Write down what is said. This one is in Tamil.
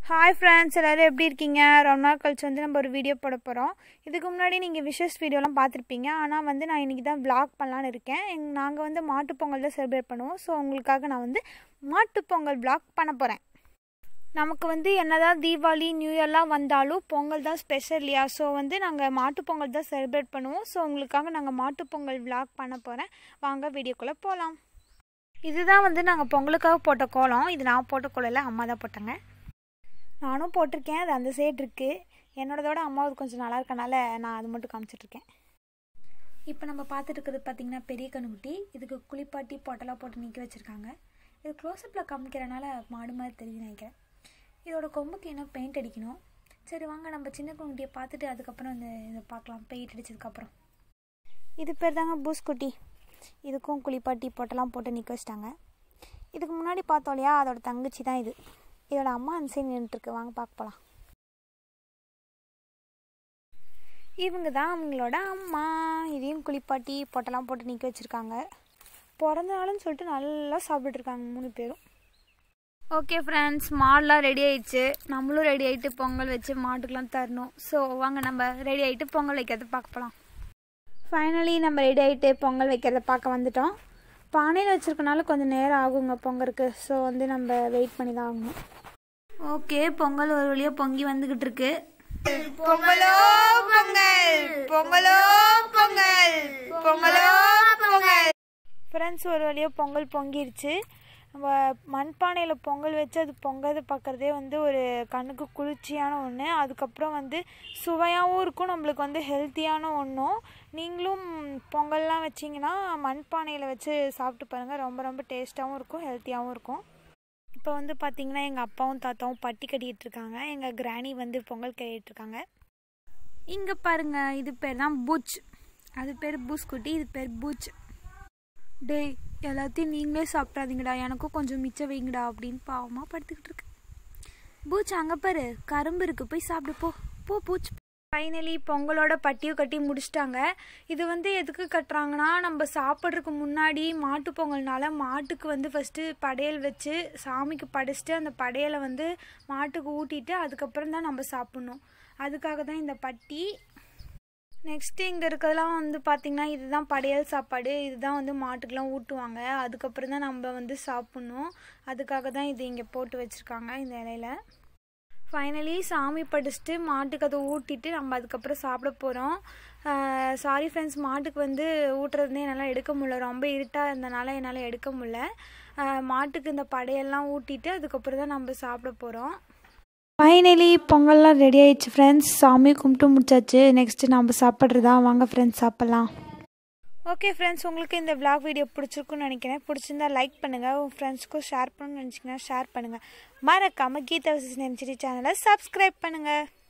ஹாய் ஃப்ரெண்ட்ஸ் எல்லோரும் எப்படி இருக்கீங்க ரொம்ப நாள் கழிச்சு வந்து நம்ம ஒரு வீடியோ போட போகிறோம் இதுக்கு முன்னாடி நீங்கள் விஷஸ் வீடியோலாம் பார்த்துருப்பீங்க ஆனால் வந்து நான் இன்றைக்கி தான் vlog பண்ணலான்னு இருக்கேன் எங் நாங்கள் வந்து மாட்டுப்பொங்கல் தான் செலிப்ரேட் பண்ணுவோம் ஸோ உங்களுக்காக நான் வந்து மாட்டுப்பொங்கல் vlog பண்ண போகிறேன் நமக்கு வந்து என்னதான் தீபாவளி நியூ இயர்லாம் வந்தாலும் பொங்கல் தான் ஸ்பெஷல் இல்லையா ஸோ வந்து நாங்கள் மாட்டுப்பொங்கல் தான் செலிப்ரேட் பண்ணுவோம் ஸோ உங்களுக்காக நாங்கள் மாட்டுப்பொங்கல் vlog பண்ண போகிறேன் வாங்க வீடியோக்குள்ளே போகலாம் இதுதான் வந்து நாங்கள் பொங்கலுக்காக போட்ட கோலம் இது நான் போட்ட கோலம் இல்லை அம்மா தான் போட்டாங்க நானும் போட்டிருக்கேன் அது அந்த சைடு இருக்குது என்னோடதோட அம்மாவது கொஞ்சம் நல்லா இருக்கனால நான் அது மட்டும் காமிச்சிட்ருக்கேன் இப்போ நம்ம பார்த்துட்டு இருக்கிறது பார்த்திங்கன்னா பெரிய கண்ணுக்குட்டி இதுக்கு குளிப்பாட்டி பொட்டலாக போட்டு நிற்க வச்சுருக்காங்க இது க்ளோஸ்அப்பில் காமிக்கிறனால மாடு மாதிரி தெரியுது நினைக்கிறேன் இதோட கொம்புக்கு இன்னும் பெயிண்ட் அடிக்கணும் சரி வாங்க நம்ம சின்ன கண்ணுக்குட்டியை பார்த்துட்டு அதுக்கப்புறம் இந்த இதை பார்க்கலாம் பெயிண்ட் அடிச்சதுக்கப்புறம் இது பேர் தாங்க பூஸ்குட்டி இதுக்கும் குளிப்பாட்டி பொட்டெல்லாம் போட்டு நிற்க வச்சிட்டாங்க இதுக்கு முன்னாடி பார்த்தோம் இல்லையா அதோட தங்கச்சி தான் இது இதோட அம்மா அந்த சைடு நின்றுட்டுருக்கு வாங்க பார்க்க போகலாம் இவங்க தான் அவங்களோட அம்மா இதையும் குளிப்பாட்டி பொட்டெல்லாம் போட்டு நிற்க வச்சுருக்காங்க பிறந்த நாளுன்னு சொல்லிட்டு நல்லா சாப்பிட்டுருக்காங்க மூணு பேரும் ஓகே ஃப்ரெண்ட்ஸ் மாடெலாம் ரெடி ஆயிடுச்சு நம்மளும் ரெடி ஆகிட்டு பொங்கல் வச்சு மாட்டுக்கெலாம் தரணும் ஸோ வாங்க நம்ம ரெடி ஆகிட்டு பொங்கல் வைக்கிறத பார்க்க போகலாம் ஃபைனலி நம்ம ரெடி ஆகிட்டு பொங்கல் வைக்கிறத பார்க்க வந்துட்டோம் பானையில் வச்சுருக்கனால கொஞ்சம் நேரம் ஆகுங்க பொங்கலுக்கு ஸோ வந்து நம்ம வெயிட் பண்ணி தான் ஆகணும் ஓகே பொங்கல் ஒரு வழியாக பொங்கி வந்துக்கிட்டு இருக்கு பொங்கலோ பொங்கல் பொங்கலோ பொங்கல் பொங்கலோ பொங்கல் ஃப்ரெண்ட்ஸ் ஒரு வழியாக பொங்கல் பொங்கிருச்சு நம்ம மண்பானையில் பொங்கல் வச்சு அது பொங்கதை பார்க்குறதே வந்து ஒரு கண்ணுக்கு குளிர்ச்சியான ஒன்று அதுக்கப்புறம் வந்து சுவையாகவும் இருக்கும் நம்மளுக்கு வந்து ஹெல்த்தியான ஒன்றும் நீங்களும் பொங்கல்லாம் வச்சிங்கன்னா மண்பானையில் வச்சு சாப்பிட்டு பாருங்கள் ரொம்ப ரொம்ப டேஸ்ட்டாகவும் இருக்கும் ஹெல்த்தியாகவும் இருக்கும் இப்போ வந்து பார்த்திங்கன்னா எங்கள் அப்பாவும் தாத்தாவும் பட்டி கட்டிகிட்டு இருக்காங்க எங்கள் கிராணி வந்து பொங்கல் கட்டிகிட்டு இருக்காங்க இங்கே பாருங்கள் இது பேர் தான் பூச் அது பேர் பூஸ்குட்டி இது பேர் பூச் டேய் எல்லாத்தையும் நீங்களே சாப்பிட்றாதீங்கடா எனக்கும் கொஞ்சம் மிச்சம் வைங்கடா அப்படின்னு பாவமாக படுத்துக்கிட்டு இருக்கு பூச் அங்கே பாரு கரும்பு இருக்கு போய் சாப்பிடு போ போ பூச் ஃபைனலி பொங்கலோட பட்டியும் கட்டி முடிச்சிட்டாங்க இது வந்து எதுக்கு கட்டுறாங்கன்னா நம்ம சாப்பிட்றதுக்கு முன்னாடி மாட்டு பொங்கல்னால மாட்டுக்கு வந்து ஃபஸ்ட்டு படையல் வச்சு சாமிக்கு படைச்சிட்டு அந்த படையலை வந்து மாட்டுக்கு ஊட்டிட்டு அதுக்கப்புறம் தான் நம்ம சாப்பிட்ணும் அதுக்காக தான் இந்த பட்டி நெக்ஸ்ட்டு இங்கே இருக்கிறதெல்லாம் வந்து பார்த்திங்கன்னா இதுதான் படையல் சாப்பாடு இதுதான் வந்து மாட்டுக்கெலாம் ஊட்டுவாங்க அதுக்கப்புறம் தான் நம்ம வந்து சாப்பிட்ணும் அதுக்காக தான் இது இங்கே போட்டு வச்சுருக்காங்க இந்த இலையில ஃபைனலி சாமி படிச்சுட்டு மாட்டுக்கு அதை ஊட்டிட்டு நம்ம அதுக்கப்புறம் சாப்பிட போகிறோம் சாரி ஃப்ரெண்ட்ஸ் மாட்டுக்கு வந்து ஊட்டுறதுனே என்னால் எடுக்க முடியல ரொம்ப இருட்டாக இருந்தனால என்னால் எடுக்க முடியல மாட்டுக்கு இந்த படையெல்லாம் ஊட்டிட்டு அதுக்கப்புறம் தான் நம்ம சாப்பிட போகிறோம் ஃபைனலி பொங்கல்லாம் ரெடி ஆயிடுச்சு ஃப்ரெண்ட்ஸ் சாமி கும்பிட்டு முடிச்சாச்சு நெக்ஸ்ட்டு நம்ம சாப்பிட்றதா வாங்க ஃப்ரெண்ட்ஸ் சாப்பிட்லாம் ஓகே ஃப்ரெண்ட்ஸ் உங்களுக்கு இந்த விளாக் வீடியோ பிடிச்சிருக்குன்னு நினைக்கிறேன் பிடிச்சிருந்தா லைக் பண்ணுங்கள் உங்கள் ஃப்ரெண்ட்ஸ்க்கும் ஷேர் பண்ணணும்னு நினச்சிங்கன்னா ஷேர் பண்ணுங்கள் மறக்காமல் கீதா விசஸ் நினச்சிட்டு சேனலை சப்ஸ்கிரைப் பண்ணுங்கள்